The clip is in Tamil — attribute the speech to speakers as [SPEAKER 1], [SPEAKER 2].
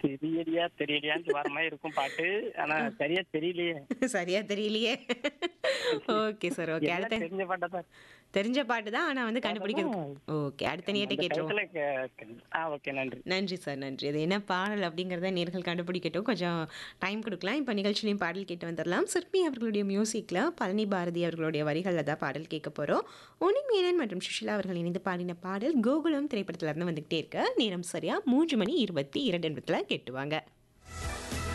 [SPEAKER 1] தெரியலையா தெரியலையான்னு வர மாதிரி இருக்கும் பாட்டு ஆனா சரியா தெரியலையே
[SPEAKER 2] சரியா தெரியலையே ஓகே சார் ஓகே
[SPEAKER 1] எல்லாம்
[SPEAKER 2] அடுத்த
[SPEAKER 1] தெரிஞ்ச பாட்டா தான்
[SPEAKER 2] தெரிஞ்ச பாட்டு தான் ஆனா வந்து கண்டுபிடிக்கிறது ஓகே அடுத்த நீட்ட
[SPEAKER 1] அந்த
[SPEAKER 2] கேட்டுருவோம்
[SPEAKER 1] டயத்துல கே- ஆ ஓகே நன்றி
[SPEAKER 2] நன்றி சார் நன்றி அது என்ன பாடல் அப்படிங்கிறத நேர்கள் கண்டுபிடிக்கட்டும் கொஞ்சம் டைம் கொடுக்கலாம் இப்போ நிகழ்ச்சியிலையும் பாடல் கேட்டு வந்துடலாம் சிற்பி அவர்களுடைய மியூசிக்கில் பழனி பாரதி அவர்களுடைய வரிகளில் தான் பாடல் கேட்க போகிறோம் உனி மீனன் மற்றும் சுஷிலா அவர்கள் இணைந்து பாடின பாடல் கோகுலம் திரைப்படத்துல இருந்து வந்துகிட்டே இருக்க நேரம் சரியா மூன்று மணி இருபத்தி இரண்டு நிமிடத்தில் கேட்டுவாங்க